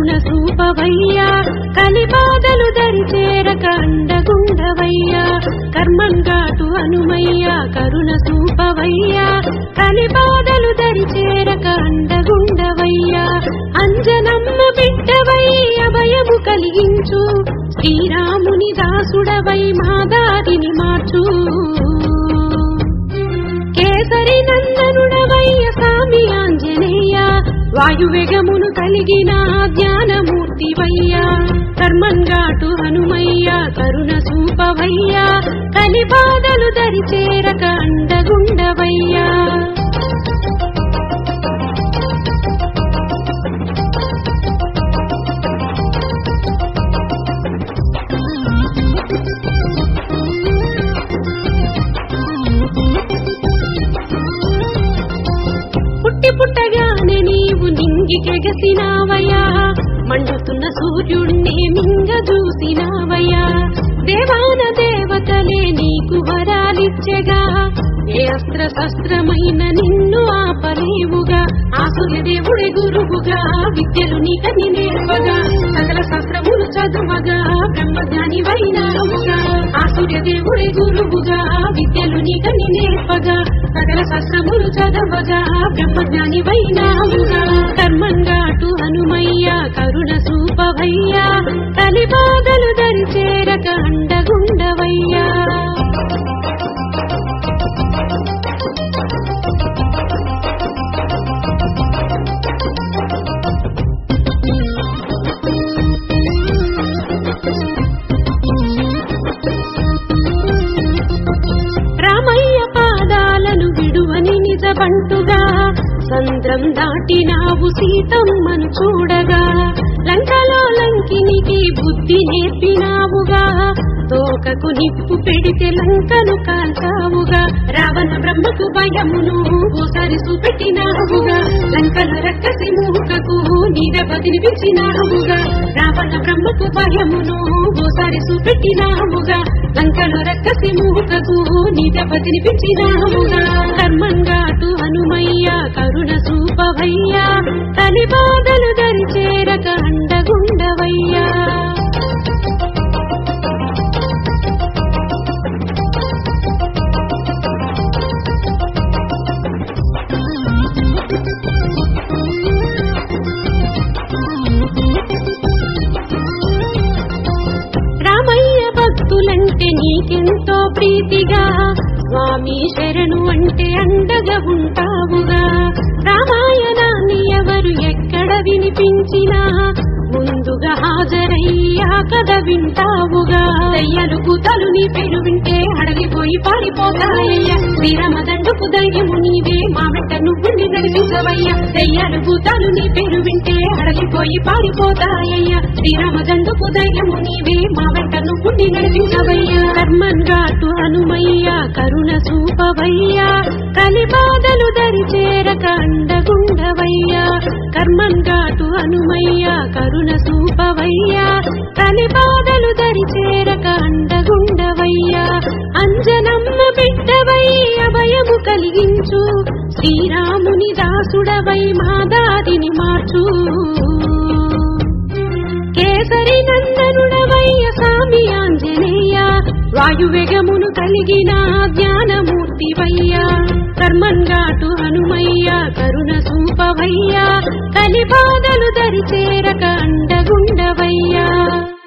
కరుణ సూపవయ్యా కలిబాధలు దరిచేరక అండగుండవయ్యా కర్మంగాటు హనుమయ్యా కరుణ సూపవయ్యా కలిబాధలు దరిచేరక అండగుండవయ్యా అంజనమ్మ బిడ్డవై అభయము కలిగించు శ్రీరాముని దాసుడవై మా దారిని మార్చు కేసరి నందనుడవయ్య స్వామి ఆంజనేయ వాయువేగమును కలిగిన జ్ఞానమూర్తివయ్య కర్మంగాటు హనుమయ్య కరుణ సూపవయ్య కలిబాధలు దరిచేరక అండగుండవయ్యా పుట్టి పుట్టగానే నీవు నింగికెగసినావయ్యా మండుతున్న సూర్యుడిని మింగ చూసినావయ్యా దేవాన దేవతలే నీకు వరాలిచ్చగా ఏ అస్త్ర శస్త్రమైన నిన్ను ఆపలేవుగా ఆ సూర్యదేవుడే గురువుగా విద్యలు నీకని నేర్పగా సకల శాస్త్రములు చదువగా బ్రహ్మజ్ఞాని వైనావుగా ఆ సూర్యదేవుడే గురువుగా విద్యలు నీకని నేర్పగా సకల శాస్త్రములు చదవగా బ్రహ్మజ్ఞాని వైనావుగా కర్మంగాటు హనుమయ్య కరుణ సూపవయ్యా కలిబాధలు దరిచేరక అండగుండవయ్యా రామయ్య పాదాలను విడువని నిజబంటుగా సంద్రం దాటినావు సీతమ్మను చూడగా లంకలో లంకినికి బుద్ధి నేర్పినావుగా తోకకు నిప్పు పెడితే లంకను కాల్చావుగా రావణ బ్రహ్మకు భయమును ఓసారి చూపెట్టినావుగా లంకల రక్కసి మూకకు నీడ బదిలిపించినావుగా రావణ బ్రహ్మకు భయమును ఓసారి చూపెట్టినావుగా లంకల రక్కసి మూకకు నీడ బదిలిపించినావుగా కర్మంగాటు హనుమయ్య కరుణ సూపవయ్యా కలిబాధలు దరిచేరక అండగుండవయ్యా రామయ్య భక్తులంటే నీకెంతో ప్రీతిగా స్వామి శరణు అంటే అండగా ఉంటావుగా రామాయణాన్ని ఎవరు ఎక్కడ వినిపించినా ముందుగా హాజరయ్యా కథ వింటావుగా దయ్యాలు కూతలు నీ పేరు వింటే అడగిపోయి పారిపోతాయ్యా శ్రీరామదండుకు ధైర్యము నీవే మా వెంట నువ్వు నడిపించవయ్యా దయ్యాలు కూతాలు నీ పేరు వింటే అడగిపోయి పారిపోతాయ్యా శ్రీరామదండుకు ధైర్యము నీవే మా వెంట నువ్వు నడిపించవయ్యా కర్మన్ ఘాటు హనుమయ్య కరుణ సూపవయ్యా కలిబాధలు దరిచేరక అండగుండవయ్యా కర్మన్ ఘాటు హనుమయ్య కరుణ సూపవయ్యా కలిబాధలు దరిచేరక అండగుండవయ్యా అంజనమ్మ బిడ్డవై అభయము కలిగించు శ్రీరాముని దాసుడవై మా దారిని మార్చు కేసరి నందనుడవయ్య స్వామి ఆంజనేయ వాయువేగమును కలిగిన జ్ఞానమూర్తివయ్యా కర్మంగాటు హనుమయ్య కరుణ సూపవయ్యా కలిబాధలు దరిచేరక అండగుండవయ్యా